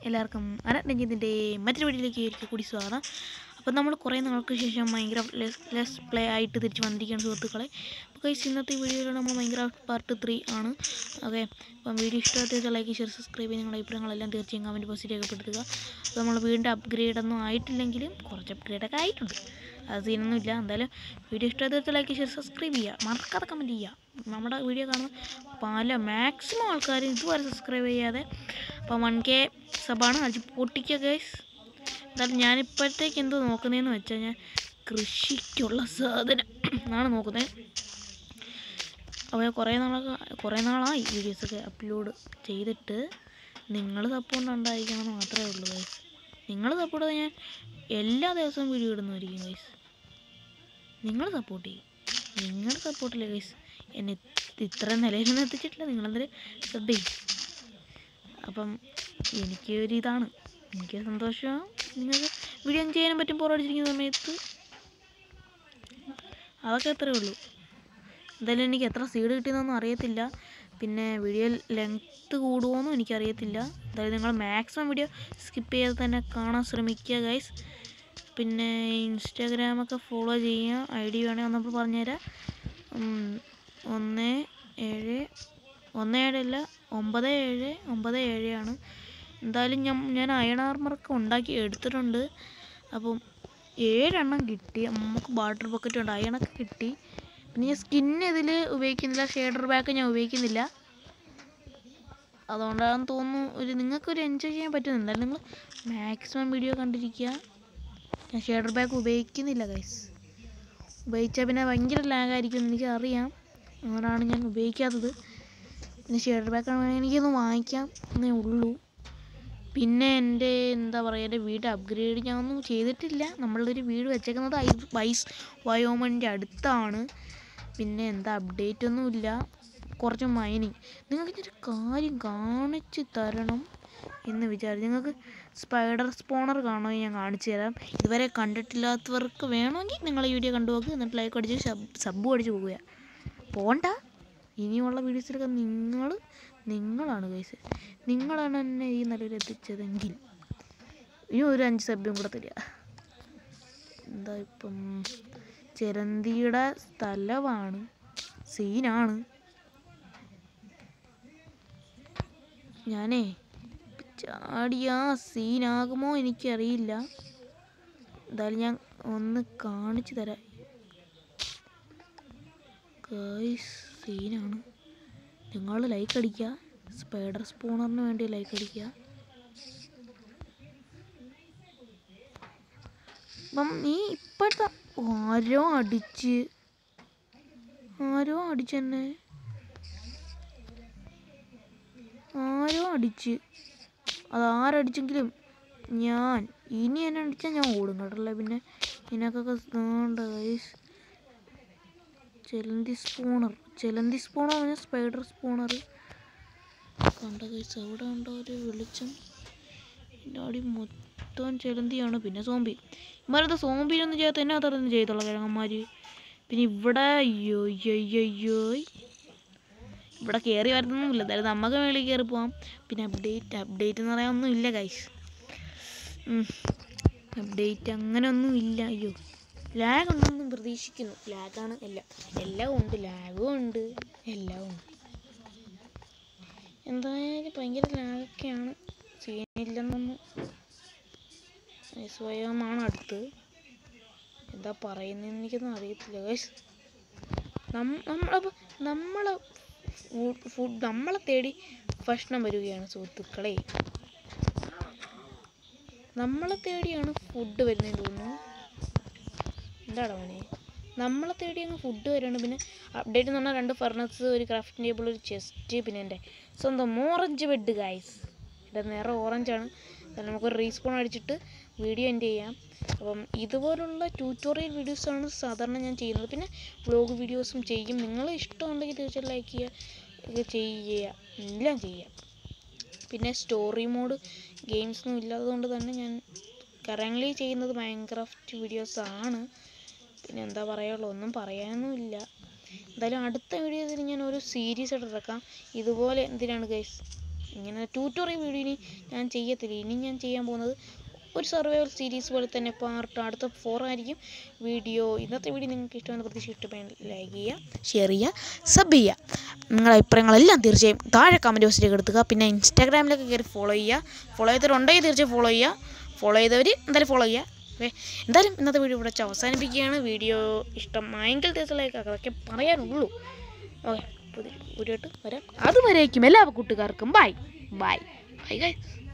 എല്ലാവർക്കും അനരഞ്ജിത്തിൻ്റെ മറ്റൊരു വീഡിയോയിലേക്ക് ഒരിക്കൽ കൂടി സ്വാഗതം അപ്പോൾ നമ്മൾ കുറേ നാൾക്ക് ശേഷം ഭയങ്കര ലെസ് പ്ലേ ആയിട്ട് തിരിച്ച് വന്നിരിക്കുകയാണ് സുഹൃത്തുക്കളെ അപ്പോൾ കൈസ് ഇന്നത്തെ വീഡിയോയിൽ നമ്മൾ ഭയങ്കര പാർട്ട് ത്രീ ആണ് ഓക്കെ അപ്പം വീഡിയോ ഇഷ്ടമായിട്ട് ലൈക്ക് ഷെയർ സബ്സ്ക്രൈബ് ചെയ്ത് നിങ്ങളുടെ അഭിപ്രായങ്ങളെല്ലാം തീർച്ചയായും കമൻറ്റ് ബോക്സിൽ രേഖപ്പെടുത്തുക അപ്പോൾ നമ്മൾ വീണ്ടും അപ്ഗ്രേഡ് ഒന്നും ആയിട്ടില്ലെങ്കിലും കുറച്ച് അപ്ഗ്രേഡൊക്കെ ആയിട്ടുണ്ട് അത് സീനൊന്നുമില്ല എന്തായാലും വീഡിയോ ഇഷ്ടമായിട്ട് ലൈക്ക് ഷെയർ സബ്സ്ക്രൈബ് ചെയ്യുക മറക്കാതെ കമൻറ്റ് ചെയ്യുക നമ്മുടെ വീഡിയോ കാണുന്ന പല മാക്സിമം ആൾക്കാർ ഇതുവരെ സബ്സ്ക്രൈബ് ചെയ്യാതെ അപ്പോൾ വൺ കെ സബാണ് അടിച്ച് പൊട്ടിക്കുക ഗൈസ് എന്തായാലും ഞാനിപ്പോഴത്തേക്ക് എന്തോ നോക്കുന്നതെന്ന് വെച്ചാൽ ഞാൻ കൃഷിക്കുള്ള സാധനം എന്നാണ് നോക്കുന്നത് അപ്പോൾ കുറേ നാളൊക്കെ കുറേ നാളായി വീഡിയോസൊക്കെ അപ്ലോഡ് ചെയ്തിട്ട് നിങ്ങൾ സപ്പോർട്ട് ഉണ്ടായിരിക്കണം എന്ന് മാത്രമേ ഉള്ളൂ ഗൈസ് നിങ്ങൾ സപ്പോർട്ട് ഞാൻ എല്ലാ ദിവസവും വീഡിയോ ഇടുന്നതായിരിക്കും ഗൈസ് നിങ്ങൾ സപ്പോർട്ട് ചെയ്യും നിങ്ങളുടെ സപ്പോർട്ടില്ലേ ഗൈസ് എന്നെ ഇത് ഇത്ര നിലയിലൊന്നും എത്തിച്ചിട്ടില്ല നിങ്ങളെന്തൊരു ശ്രദ്ധ ചെയ്യും അപ്പം എനിക്ക് ഒരു ഇതാണ് എനിക്ക് സന്തോഷമാണ് നിങ്ങൾക്ക് വീഡിയോ ചെയ്യാനും പറ്റും പോറടിച്ചിരിക്കുന്ന സമയത്ത് അതൊക്കെ അത്രേ ഉള്ളൂ എന്തായാലും എനിക്ക് എത്ര സീഡ് കിട്ടിയെന്നൊന്നും അറിയത്തില്ല പിന്നെ വീഡിയോ ലെങ്ത്ത് കൂടുമോയെന്നും എനിക്കറിയത്തില്ല എന്തായാലും നിങ്ങൾ മാക്സിമം വീഡിയോ സ്കിപ്പ് ചെയ്ത് തന്നെ കാണാൻ ശ്രമിക്കുക ഗൈസ് പിന്നെ ഇൻസ്റ്റാഗ്രാമൊക്കെ ഫോളോ ചെയ്യുക ഐ ഡി വേണമെങ്കിൽ ഒന്നപ്പോൾ പറഞ്ഞുതരാം ഉം, ഒന്ന് ഏഴ് ഒന്ന് ഏഴല്ല ഒമ്പത് ഏഴ് ഒമ്പത് ഏഴ് ആണ് എന്തായാലും ഞാൻ ഞാൻ അയൺ ആർമറൊക്കെ ഉണ്ടാക്കി എടുത്തിട്ടുണ്ട് അപ്പം ഏഴെണ്ണം കിട്ടി നമുക്ക് വാട്ടർ ബക്കറ്റ് ഉണ്ട് അയണൊക്കെ കിട്ടി പിന്നെ ഞാൻ സ്കിന്ന് ഇതിൽ ഉപയോഗിക്കുന്നില്ല ഷെയ്ഡർ ബാക്ക് ഞാൻ ഉപയോഗിക്കുന്നില്ല അതുകൊണ്ടാണെന്ന് തോന്നുന്നു ഒരു നിങ്ങൾക്കൊരു എൻജോയ് ചെയ്യാൻ പറ്റും എന്തായാലും നിങ്ങൾ മാക്സിമം വീഡിയോ കണ്ടിരിക്കുക ഞാൻ ഷെയ്ഡർ ബാക്ക് ഉപയോഗിക്കുന്നില്ല ഗൈസ് ഉപയോഗിച്ചാൽ പിന്നെ ഭയങ്കര ലാഗായിരിക്കും എന്ന് എനിക്ക് അറിയാം അതുകൊണ്ടാണ് ഞാൻ ഉപയോഗിക്കാത്തത് പിന്നെ ഷെയ്ഡർ ബാക്ക് ആണെങ്കിൽ എനിക്കൊന്ന് വാങ്ങിക്കാം എന്നേ ഉള്ളൂ പിന്നെ എൻ്റെ എന്താ പറയുക എൻ്റെ വീട് അപ്ഗ്രേഡ് ഞാൻ ഒന്നും ചെയ്തിട്ടില്ല നമ്മളൊരു വീട് വെച്ചേക്കുന്നത് ഐ വൈസ് വയോമൻ്റെ അടുത്താണ് പിന്നെ എന്താ അപ്ഡേറ്റ് ഒന്നുമില്ല കുറച്ച് മൈനിങ് നിങ്ങൾക്ക് ഇതൊരു കാര്യം കാണിച്ച് തരണം എന്ന് വിചാരിച്ചു നിങ്ങൾക്ക് സ്പൈഡർ സ്പോണർ കാണുമെങ്കിൽ ഞാൻ കാണിച്ചു തരാം ഇതുവരെ കണ്ടിട്ടില്ലാത്തവർക്ക് വേണമെങ്കിൽ നിങ്ങൾ ഈ വീഡിയോ കണ്ടു നോക്ക് എന്നിട്ട് ലൈക്ക് അടിച്ച് സബ് സബ്ബും അടിച്ച് പോകുക പോണ്ട ഇനിയുള്ള വീഡിയോസിലൊക്കെ നിങ്ങൾ നിങ്ങളാണ് കൈസ് നിങ്ങളാണ് എന്നെ ഈ നിലയിൽ എത്തിച്ചതെങ്കിൽ ഇനി ഒരു അഞ്ച് സബ്ബും കൂടെ തരിക എന്താ ഇപ്പം ചിരന്തിയുടെ സ്ഥലമാണ് സീനാണ് ഞാനേ ചാടിയ സീനാകുമോ എനിക്കറിയില്ല എന്തായാലും ഞാൻ ഒന്ന് കാണിച്ചു തരാം ഗൈസ് സീനാണ് നിങ്ങൾ ലൈക്ക് അടിക്കുക സ്പൈഡർ സ്പൂണറിന് വേണ്ടി ലൈക്ക് അടിക്കുക അപ്പം നീ ഇപ്പോഴത്തെ ആരോ അടിച്ച് ആരോ അടിച്ചെന്നെ ആരോ അടിച്ച് അത് ആരടിച്ചെങ്കിലും ഞാൻ ഇനി എന്നെ അടിച്ചാൽ ഞാൻ ഓടും കേട്ടല്ലേ പിന്നെ ഇതിനൊക്കെ വേണ്ട ഗൈസ് ചെലന്തി സ്പൂണർ ചെലന്തി സ്പൂണർ പറഞ്ഞാൽ സ്പൈഡർ സ്പൂണർ കണ്ട കൈസ് അവിടെ ഉണ്ടോ ഒരു വെളിച്ചം എൻ്റെ അടി മൊത്തം ചെലന്തിയാണ് പിന്നെ സോംബി ഇമാരത്തെ സോംബിനൊന്നും ചെയ്യാത്ത എന്നെ അതൊന്നും ചെയ്തുള്ള കിഴങ്ങന്മാർ പിന്നെ ഇവിടെ അയ്യോ അയ്യോ അയ്യോ അയ്യോ ഇവിടെ കയറി വരുന്നൊന്നുമില്ല എന്തായാലും നമുക്ക് മേളിൽ കയറി പോവാം പിന്നെ അപ്ഡേറ്റ് അപ്ഡേറ്റ് എന്ന് പറയാൻ ഒന്നും ഇല്ല കൈസ് അപ്ഡേറ്റ് അങ്ങനെ ഒന്നും ഇല്ല അയ്യോ ലാഗ് ഉണ്ടെന്നും പ്രതീക്ഷിക്കുന്നു ലാഗാണ് എല്ലാം എല്ലാം ഉണ്ട് ലാഗും ഉണ്ട് എല്ലാം ഉണ്ട് എന്തായാലും ഭയങ്കര ലാഗൊക്കെയാണ് സീനില്ലെന്നൊന്നും സ്വയമാണ് അടുത്ത് എന്താ പറയുന്നതെന്ന് എനിക്കൊന്നും അറിയത്തില്ല ഗൈസ് നമ്മളപ്പോൾ നമ്മളെ ഫുഡ് നമ്മളെ തേടി ഭക്ഷണം വരികയാണ് സുഹൃത്തുക്കളെ നമ്മളെ തേടിയാണ് ഫുഡ് വരുന്നതെന്ന് തോന്നുന്നു എന്താടാ മോനെ നമ്മളെ തേടി അങ്ങ് ഫുഡ് വരുന്നുണ്ട് പിന്നെ അപ്ഡേറ്റ് എന്ന് പറഞ്ഞാൽ രണ്ട് ഫർണസ് ഒരു ക്രാഫ്റ്റിംഗ് ടേബിൾ ഒരു ചെസ്റ്റ് പിന്നെ എൻ്റെ സ്വന്തം ഓറഞ്ച് ബെഡ് ഗൈസ് എൻ്റെ നിറം ഓറഞ്ചാണ് കാരണം നമുക്കൊരു റീസ്പോൺ അടിച്ചിട്ട് വീഡിയോ എൻഡ് ചെയ്യാം അപ്പം ഇതുപോലുള്ള ട്യൂട്ടോറിയൽ വീഡിയോസാണ് സാധാരണ ഞാൻ ചെയ്യുന്നത് പിന്നെ വ്ലോഗ് വീഡിയോസും ചെയ്യും നിങ്ങൾ ഇഷ്ടമുണ്ടെങ്കിൽ തീർച്ചയായും ലൈക്ക് ചെയ്യുക ഇത് ചെയ്യുക എല്ലാം ചെയ്യുക പിന്നെ സ്റ്റോറി മോഡ് ഗെയിംസൊന്നും ഇല്ലാത്തതുകൊണ്ട് തന്നെ ഞാൻ കറൻ്റ്ലി ചെയ്യുന്നത് മൈൻക്രാഫ്റ്റ് വീഡിയോസാണ് പിന്നെ എന്താ പറയുള്ളൂ ഒന്നും പറയാനൊന്നുമില്ല എന്തായാലും അടുത്ത വീഡിയോയിൽ ഞാൻ ഒരു സീരീസ് ആയിട്ട് ഇറക്കാം ഇതുപോലെ എന്തിനാണ് ഗൈസ് ഇങ്ങനെ ട്യൂട്ടോറിയൽ വീഡിയോ ഇനി ഞാൻ ചെയ്യത്തില്ല ഇനി ഞാൻ ചെയ്യാൻ പോകുന്നത് ഒരു സർവൈവൽ സീരീസ് പോലെ തന്നെ പാർട്ട് അടുത്ത ഫോർ ആയിരിക്കും വീഡിയോ ഇന്നത്തെ വീഡിയോ നിങ്ങൾക്ക് ഇഷ്ടമെന്ന് പ്രതീക്ഷ ഇഷ്ടപ്പെടാൻ ലൈക്ക് ചെയ്യുക ഷെയർ ചെയ്യുക സബ് ചെയ്യുക നിങ്ങളുടെ അഭിപ്രായങ്ങളെല്ലാം തീർച്ചയായും താഴെ കമൻറ്റ് ബോക്സിലേക്ക് എടുത്തുക പിന്നെ ഇൻസ്റ്റാഗ്രാമിലൊക്കെ കയറി ഫോളോ ചെയ്യുക ഫോളോ ചെയ്തവരുണ്ടെങ്കിൽ തീർച്ചയായും ഫോളോ ചെയ്യുക ഫോളോ ചെയ്തവർ എന്തായാലും ഫോളോ ചെയ്യുക ഓക്കെ എന്തായാലും ഇന്നത്തെ വീഡിയോ ഇവിടെ വെച്ച് അവസാനിപ്പിക്കുകയാണ് വീഡിയോ ഇഷ്ടമായെങ്കിൽ തീർച്ചയായും അതൊക്കെ പറയാനുള്ളൂ ഓക്കെ പുതിയ വീഡിയോ ആയിട്ട് വരാം അതുവരേക്കും എല്ലാ കൂട്ടുകാർക്കും ബൈ ബൈ ബൈ ഗൈസ്